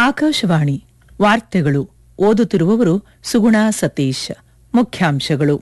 ಆಕಾಶವಾಣಿ ವಾರ್ತೆಗಳು ಓದುತ್ತಿರುವವರು ಸುಗುಣ ಸತೀಶ್ ಮುಖ್ಯಾಂಶಗಳು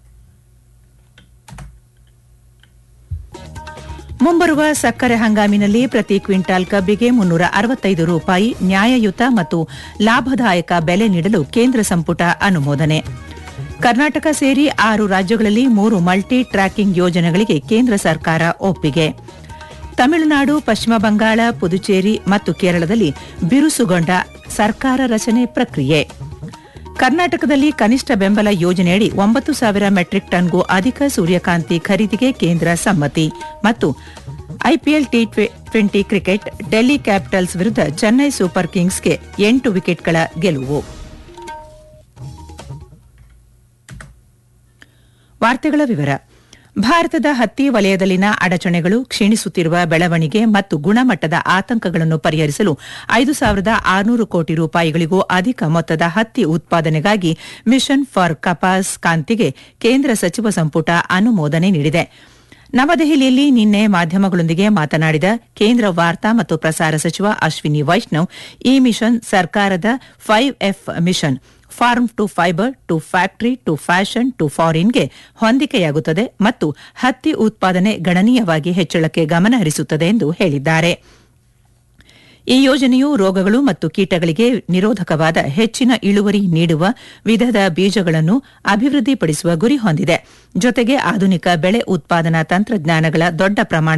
ಮುಂಬರುವ ಸಕ್ಕರೆ ಹಂಗಾಮಿನಲ್ಲಿ ಪ್ರತಿ ಕ್ವಿಂಟಾಲ್ ಕಬ್ಬಿಗೆ ಮುನ್ನೂರ ಅರವತ್ತೈದು ರೂಪಾಯಿ ನ್ಯಾಯಯುತ ಮತ್ತು ಲಾಭದಾಯಕ ಬೆಲೆ ನೀಡಲು ಕೇಂದ್ರ ಸಂಪುಟ ಅನುಮೋದನೆ ಕರ್ನಾಟಕ ಸೇರಿ ಆರು ರಾಜ್ಯಗಳಲ್ಲಿ ಮೂರು ಮಲ್ಟಿ ಟ್ರ್ಯಾಕಿಂಗ್ ಯೋಜನೆಗಳಿಗೆ ಕೇಂದ್ರ ಸರ್ಕಾರ ಒಪ್ಪಿಗೆ ತಮಿಳುನಾಡು ಪಶ್ಚಿಮ ಬಂಗಾಳ ಪುದುಚೇರಿ ಮತ್ತು ಕೇರಳದಲ್ಲಿ ಬಿರುಸುಗೊಂಡ ಸರ್ಕಾರ ರಚನೆ ಪ್ರಕ್ರಿಯೆ ಕರ್ನಾಟಕದಲ್ಲಿ ಕನಿಷ್ಠ ಬೆಂಬಲ ಯೋಜನೆಯಡಿ ಒಂಬತ್ತು ಸಾವಿರ ಮೆಟ್ರಿಕ್ ಟನ್ಗೂ ಅಧಿಕ ಸೂರ್ಯಕಾಂತಿ ಖರೀದಿಗೆ ಕೇಂದ್ರ ಸಮ್ಮತಿ ಮತ್ತು IPL T twenty cricket Delhi Capitals ವಿರುದ್ಧ ಚೆನ್ನೈ ಸೂಪರ್ ಕಿಂಗ್ಸ್ಗೆ ಎಂಟು ವಿಕೆಟ್ಗಳ ಗೆಲುವು ವಾರ್ತೆಗಳ ವಿವರ ಭಾರತದ ಹತ್ತಿ ವಲಯದಲ್ಲಿನ ಅಡಚಣೆಗಳು ಕ್ಷೀಣಿಸುತ್ತಿರುವ ಬೆಳವಣಿಗೆ ಮತ್ತು ಗುಣಮಟ್ಟದ ಆತಂಕಗಳನ್ನು ಪರಿಹರಿಸಲು ಐದು ಸಾವಿರದ ಆರುನೂರು ಕೋಟಿ ರೂಪಾಯಿಗಳಿಗೂ ಅಧಿಕ ಮೊತ್ತದ ಹತ್ತಿ ಉತ್ಪಾದನೆಗಾಗಿ ಮಿಷನ್ ಫಾರ್ ಕಪಾಸ್ ಕಾಂತಿಗೆ ಕೇಂದ್ರ ಸಚಿವ ಸಂಪುಟ ಅನುಮೋದನೆ ನೀಡಿದೆ ನವದೆಹಲಿಯಲ್ಲಿ ನಿನ್ನೆ ಮಾಧ್ಯಮಗಳೊಂದಿಗೆ ಮಾತನಾಡಿದ ಕೇಂದ್ರ ವಾರ್ತಾ ಮತ್ತು ಪ್ರಸಾರ ಸಚಿವ ಅಶ್ವಿನಿ ವೈಷ್ಣವ್ ಈ ಮಿಷನ್ ಸರ್ಕಾರದ five F mission farm to fibre to factory to fashion to ಫಾರಿನ್ಗೆ ಹೊಂದಿಕೆಯಾಗುತ್ತದೆ ಮತ್ತು ಹತ್ತಿ ಉತ್ಪಾದನೆ ಗಣನೀಯವಾಗಿ ಹೆಚ್ಚಳಕ್ಕೆ ಗಮನ ಹರಿಸುತ್ತದೆ ಎಂದು ಹೇಳಿದ್ದಾರೆ ಈ ಯೋಜನೆಯು ರೋಗಗಳು ಮತ್ತು ಕೀಟಗಳಿಗೆ ನಿರೋಧಕವಾದ ಹೆಚ್ಚಿನ ಇಳುವರಿ ನೀಡುವ ವಿಧದ ಬೀಜಗಳನ್ನು ಅಭಿವೃದ್ಧಿಪಡಿಸುವ ಗುರಿ ಹೊಂದಿದೆ ಜೊತೆಗೆ ಆಧುನಿಕ ಬೆಳೆ ಉತ್ಪಾದನಾ ತಂತ್ರಜ್ಞಾನಗಳ ದೊಡ್ಡ ಪ್ರಮಾಣ